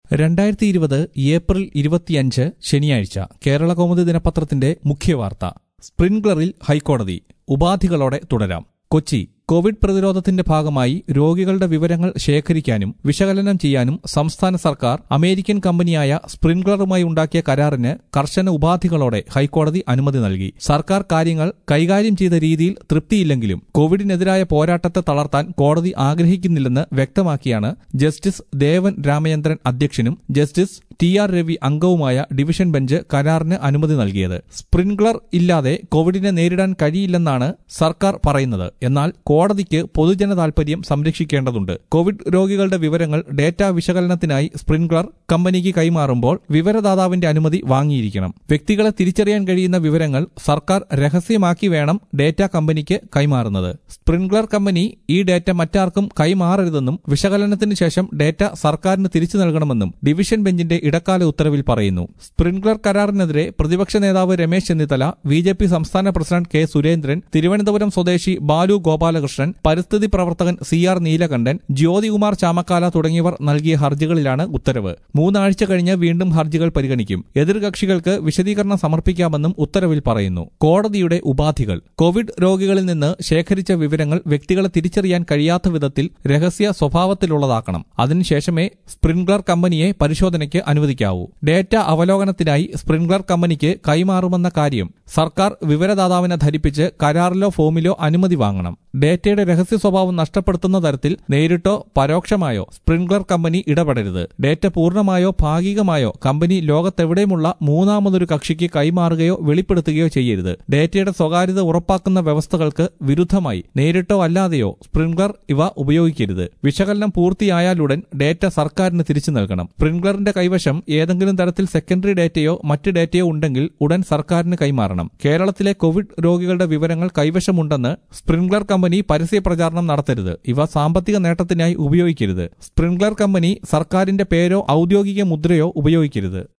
രണ്ടായിരത്തി ഇരുപത് ഏപ്രിൽ ഇരുപത്തിയഞ്ച് ശനിയാഴ്ച കേരള കൗമുദി ദിനപത്രത്തിന്റെ മുഖ്യവാർത്ത സ്പ്രിൻഗ്ലറിൽ ഹൈക്കോടതി ഉപാധികളോടെ തുടരാം കൊച്ചി കോവിഡ് പ്രതിരോധത്തിന്റെ ഭാഗമായി രോഗികളുടെ വിവരങ്ങൾ ശേഖരിക്കാനും വിശകലനം ചെയ്യാനും സംസ്ഥാന സർക്കാർ അമേരിക്കൻ കമ്പനിയായ സ്പ്രിൻഗ്ലറുമായി ഉണ്ടാക്കിയ കരാറിന് കർശന ഉപാധികളോടെ ഹൈക്കോടതി അനുമതി നൽകി സർക്കാർ കാര്യങ്ങൾ കൈകാര്യം ചെയ്ത രീതിയിൽ തൃപ്തിയില്ലെങ്കിലും കോവിഡിനെതിരായ പോരാട്ടത്തെ തളർത്താൻ കോടതി ആഗ്രഹിക്കുന്നില്ലെന്ന് വ്യക്തമാക്കിയാണ് ജസ്റ്റിസ് ദേവൻ രാമചന്ദ്രൻ അധ്യക്ഷനും ജസ്റ്റിസ് ടി ആർ രവി അംഗവുമായ ഡിവിഷൻ ബെഞ്ച് കരാറിന് അനുമതി നൽകിയത് സ്പ്രിൻഗ്ലർ ഇല്ലാതെ കോവിഡിനെ നേരിടാൻ കഴിയില്ലെന്നാണ് സർക്കാർ പറയുന്നത് എന്നാൽ കോടതിക്ക് പൊതുജന താൽപര്യം സംരക്ഷിക്കേണ്ടതുണ്ട് കോവിഡ് രോഗികളുടെ വിവരങ്ങൾ ഡേറ്റ വിശകലനത്തിനായി സ്പ്രിൻഗ്ലർ കമ്പനിക്ക് കൈമാറുമ്പോൾ വിവരദാതാവിന്റെ അനുമതി വാങ്ങിയിരിക്കണം വ്യക്തികളെ തിരിച്ചറിയാൻ കഴിയുന്ന വിവരങ്ങൾ സർക്കാർ രഹസ്യമാക്കി വേണം ഡേറ്റ കമ്പനിക്ക് കൈമാറുന്നത് സ്പ്രിൻഗ്ലർ കമ്പനി ഈ ഡേറ്റ മറ്റാർക്കും കൈമാറരുതെന്നും വിശകലനത്തിന് ശേഷം ഡേറ്റ സർക്കാരിന് തിരിച്ചു നൽകണമെന്നും ഡിവിഷൻ ബെഞ്ചിന്റെ ഇടക്കാല ഉത്തരവിൽ പറയുന്നു സ്പ്രിൻഗ്ലർ കരാറിനെതിരെ പ്രതിപക്ഷ നേതാവ് Ramesh Chennithala B J P സംസ്ഥാന പ്രസിഡന്റ് കെ സുരേന്ദ്രൻ തിരുവനന്തപുരം സ്വദേശി ബാലു ഗോപാലകൃഷ്ണൻ പരിസ്ഥിതി പ്രവർത്തകൻ സി ആർ നീലകണ്ഠൻ ജ്യോതികുമാർ ചാമക്കാല തുടങ്ങിയവർ നൽകിയ ഹർജികളിലാണ് ഉത്തരവ് മൂന്നാഴ്ച കഴിഞ്ഞ് വീണ്ടും ഹർജികൾ പരിഗണിക്കും എതിർകക്ഷികൾക്ക് വിശദീകരണം സമർപ്പിക്കാമെന്നും ഉത്തരവിൽ പറയുന്നു കോടതിയുടെ ഉപാധികൾ കോവിഡ് രോഗികളിൽ നിന്ന് ശേഖരിച്ച വിവരങ്ങൾ വ്യക്തികളെ തിരിച്ചറിയാൻ കഴിയാത്ത വിധത്തിൽ രഹസ്യ സ്വഭാവത്തിലുള്ളതാക്കണം അതിനുശേഷമേ സ്പ്രിൻഗ്ലർ കമ്പനിയെ പരിശോധനയ്ക്ക് അനുവദിക്കാവൂ ഡേറ്റ അവലോകനത്തിനായി സ്പ്രിൻഗ്ലർ കമ്പനിക്ക് കൈമാറുമെന്ന കാര്യം സർക്കാർ വിവരദാതാവിനെ ധരിപ്പിച്ച് കരാറിലോ ഫോമിലോ അനുമതി വാങ്ങണം ഡേറ്റയുടെ രഹസ്യ സ്വഭാവം നഷ്ടപ്പെടുത്തുന്ന തരത്തിൽ നേരിട്ടോ പരോക്ഷമായോ സ്പ്രിൻഗ്ലർ കമ്പനി ഇടപെടരുത് ഡേറ്റ പൂർണ്ണമായോ ഭാഗികമായോ കമ്പനി ലോകത്തെവിടെയുമുള്ള മൂന്നാമതൊരു കക്ഷിക്ക് കൈമാറുകയോ വെളിപ്പെടുത്തുകയോ ചെയ്യരുത് ഡേറ്റയുടെ സ്വകാര്യത ഉറപ്പാക്കുന്ന വ്യവസ്ഥകൾക്ക് വിരുദ്ധമായി നേരിട്ടോ അല്ലാതെയോ സ്പ്രിൻഗ്ലർ ഇവ ഉപയോഗിക്കരുത് വിശകലനം പൂർത്തിയായാലുടൻ ഡേറ്റ സർക്കാരിന് തിരിച്ചു നൽകണം സ്പ്രിൻഗ്ലറിന്റെ കൈവശം ഏതെങ്കിലും തരത്തിൽ സെക്കൻഡറി ഡേറ്റയോ മറ്റ് ഡേറ്റയോ ഉണ്ടെങ്കിൽ ഉടൻ സർക്കാരിന് കൈമാറണം കേരളത്തിലെ കോവിഡ് രോഗികളുടെ വിവരങ്ങൾ കൈവശമുണ്ടെന്ന് സ്പ്രിൻഗ്ലർ കമ്പനി പരസ്യ പ്രചാരണം നടത്തരുത് ഇവ സാമ്പത്തിക നേട്ടത്തിനായി ഉപയോഗിക്കരുത് സ്പ്രിൻഗ്ലർ കമ്പനി സർക്കാരിന്റെ പേരോ ഔദ്യോഗിക മുദ്രയോ ഉപയോഗിക്കരുത്